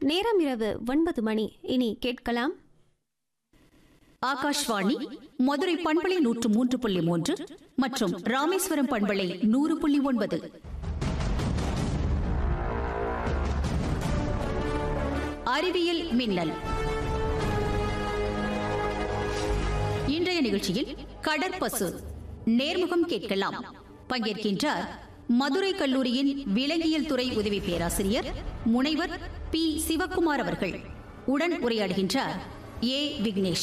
நேரம் இரவு ஒன்பது மணி இனி கேட்கலாம் ஆகாஷ்வாணி மதுரை பண்பலை நூற்று மூன்று புள்ளி மூன்று மற்றும் ராமேஸ்வரம் பண்பலை நூறு புள்ளி ஒன்பது அறிவியல் மின்னல் இன்றைய நிகழ்ச்சியில் கடற்பசு நேர்முகம் கேட்கலாம் பங்கேற்கின்றார் மதுரை கல்லூரியின் விலங்கியல் துறை உதவி பேராசிரியர் முனைவர் பி சிவக்குமார் அவர்கள் உடன் உரையாடுகின்றார் ஏ விக்னேஷ்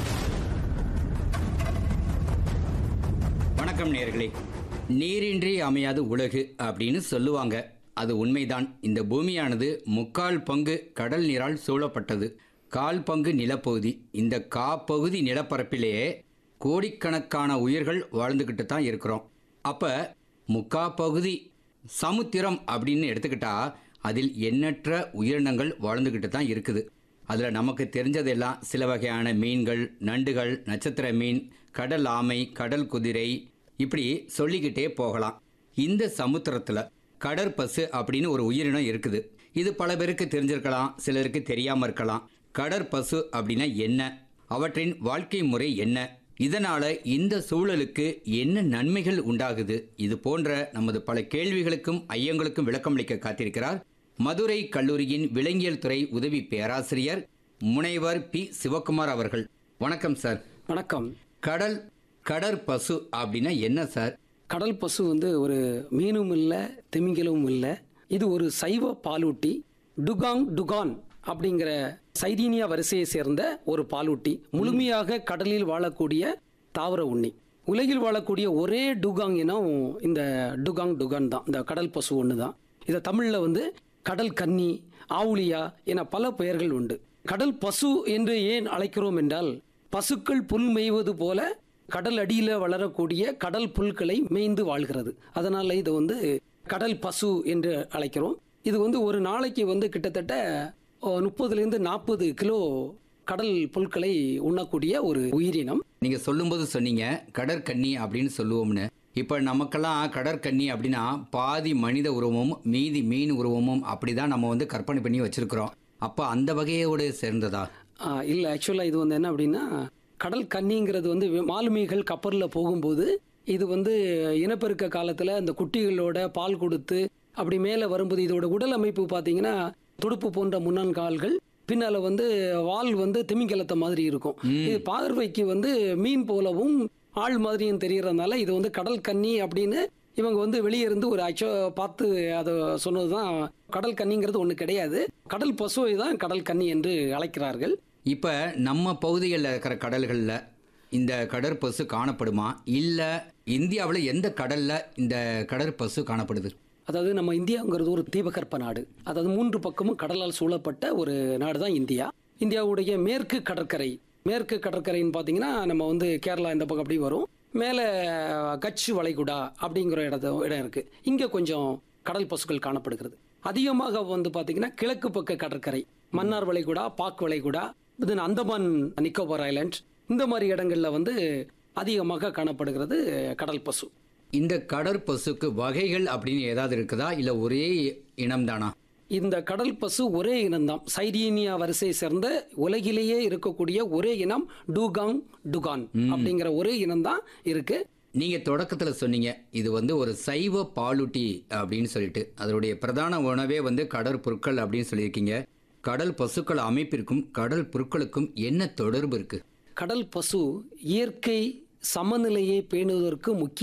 வணக்கம் நேர்களே நீரின்றி அமையாது உலகு அப்படின்னு சொல்லுவாங்க அது உண்மைதான் இந்த பூமியானது முக்கால் பங்கு கடல் நீரால் சூழப்பட்டது கால் பங்கு நிலப்பகுதி இந்த காப்பகுதி நிலப்பரப்பிலேயே கோடிக்கணக்கான உயிர்கள் வாழ்ந்துக்கிட்டு தான் இருக்கிறோம் அப்போ முக்கா பகுதி சமுத்திரம் அப்படின்னு எடுத்துக்கிட்டா அதில் எண்ணற்ற உயிரினங்கள் வாழ்ந்துக்கிட்டு தான் இருக்குது அதில் நமக்கு தெரிஞ்சதெல்லாம் சில வகையான மீன்கள் நண்டுகள் நட்சத்திர மீன் கடல் ஆமை கடல் குதிரை இப்படி சொல்லிக்கிட்டே போகலாம் இந்த சமுத்திரத்தில் கடற்பசு அப்படின்னு ஒரு உயிரினம் இருக்குது இது பல பேருக்கு தெரிஞ்சிருக்கலாம் சிலருக்கு தெரியாமல் இருக்கலாம் கடற்பசு அப்படின்னா என்ன அவற்றின் வாழ்க்கை முறை என்ன இதனால இந்த சூழலுக்கு என்ன நன்மைகள் உண்டாகுது இது போன்ற நமது பல கேள்விகளுக்கும் ஐயங்களுக்கும் விளக்கமளிக்க காத்திருக்கிறார் மதுரை கல்லூரியின் விலங்கியல் துறை உதவி பேராசிரியர் முனைவர் பி சிவகுமார் அவர்கள் வணக்கம் சார் வணக்கம் கடல் கடற்பசு அப்படின்னா என்ன சார் கடல் பசு வந்து ஒரு மீனும் இல்லை திமிங்கலமும் இல்லை இது ஒரு சைவ பாலூட்டி டுகாங் டுகான் அப்படிங்கிற சைரீனியா வரிசையை சேர்ந்த ஒரு பாலூட்டி முழுமையாக கடலில் வாழக்கூடிய தாவர உண்ணி உலகில் வாழக்கூடிய ஒரே டுகாங் இனம் இந்த டுகாங் டுகான் தான் இந்த கடல் பசு ஒன்று தான் இதை தமிழில் வந்து கடல் கன்னி ஆவுளியா என பல பெயர்கள் உண்டு கடல் பசு என்று ஏன் அழைக்கிறோம் என்றால் பசுக்கள் புல் மேய்வது போல கடல் அடியில் வளரக்கூடிய கடல் புல்களை மேய்ந்து வாழ்கிறது அதனால இதை வந்து கடல் பசு என்று அழைக்கிறோம் இது வந்து ஒரு நாளைக்கு வந்து கிட்டத்தட்ட அஹ், முப்பதுலேருந்து நாற்பது கிலோ கடல் புல்களை உண்ணக்கூடிய ஒரு உயிரினம் நீங்க சொல்லும்போது சொன்னீங்க கடற்கன்னி அப்படின்னு சொல்லுவோம்னு இப்போ நமக்கெல்லாம் கடற்கன்னி அப்படின்னா பாதி மனித உருவமும் மீதி மீன் உருவமும் அப்படிதான் நம்ம வந்து கற்பனை பண்ணி வச்சிருக்கிறோம் அப்போ அந்த வகையோடு சேர்ந்ததா இல்லை ஆக்சுவலாக இது வந்து என்ன அப்படின்னா கடல் கன்னிங்கிறது வந்து வி- மாலுமிகள் கப்பலில் போகும்போது இது வந்து இனப்பெருக்க காலத்தில் அந்த குட்டிகளோட பால் கொடுத்து அப்படி மேலே வரும்போது இதோட உடல் அமைப்பு பார்த்தீங்கன்னா துடுப்பு போன்ற முன்னங்கால்கள் பின்னால வந்து வால் வந்து திமிங்கலத்தை மாதிரி இருக்கும் இது பார்வைக்கு வந்து மீன் போலவும் ஆள் மாதிரியும் தெரியறதுனால இது வந்து கடல் கன்னி அப்படின்னு இவங்க வந்து வெளியே இருந்து ஒரு அச்சோ பார்த்து அதை சொன்னது தான் கடல் கன்னிங்கிறது ஒன்று கிடையாது கடல் பசுவை தான் கடல் கன்னி என்று அழைக்கிறார்கள் இப்போ நம்ம பகுதிகளில் இருக்கிற கடல்களில் இந்த கடற்பசு காணப்படுமா இல்லை இந்தியாவில் எந்த கடலில் இந்த கடற்பசு காணப்படுது அதாவது நம்ம இந்தியாங்கிறது ஒரு தீபகற்ப நாடு அதாவது மூன்று பக்கமும் கடலால் சூழப்பட்ட ஒரு நாடு தான் இந்தியா இந்தியாவுடைய மேற்கு கடற்கரை மேற்கு கடற்கரைன்னு பார்த்தீங்கன்னா நம்ம வந்து கேரளா இந்த பக்கம் அப்படி வரும் மேலே கட்ச் வளைகுடா அப்படிங்கிற இடத்த இடம் இருக்கு இங்கே கொஞ்சம் கடல் பசுக்கள் காணப்படுகிறது அதிகமாக வந்து பார்த்தீங்கன்னா கிழக்கு பக்க கடற்கரை மன்னார் வளைகுடா பாக் வளைகுடா இது அந்தமான் நிக்கோபார் ஐலாண்ட் இந்த மாதிரி இடங்கள்ல வந்து அதிகமாக காணப்படுகிறது கடல் பசு இந்த கடற்பசுக்கு வகைகள் அப்படின்னு ஏதாவது இருக்குதா இல்லை ஒரே இனம்தானா இந்த கடல் பசு ஒரே இனம்தான் சைரீனியா வரிசையை சேர்ந்த உலகிலேயே இருக்கக்கூடிய ஒரே இனம் டூகாங் டுகான் அப்படிங்கிற ஒரே இனம்தான் இருக்கு நீங்க தொடக்கத்துல சொன்னீங்க இது வந்து ஒரு சைவ பாலூட்டி அப்படின்னு சொல்லிட்டு அதனுடைய பிரதான உணவே வந்து கடற்புற்கள் அப்படின்னு சொல்லியிருக்கீங்க கடல் பசுக்கள் அமைப்பிற்கும் கடல் புற்களுக்கும் என்ன தொடர்பு இருக்கு கடல் பசு இயற்கை சமநிலையை பேணுவதற்கு முக்கிய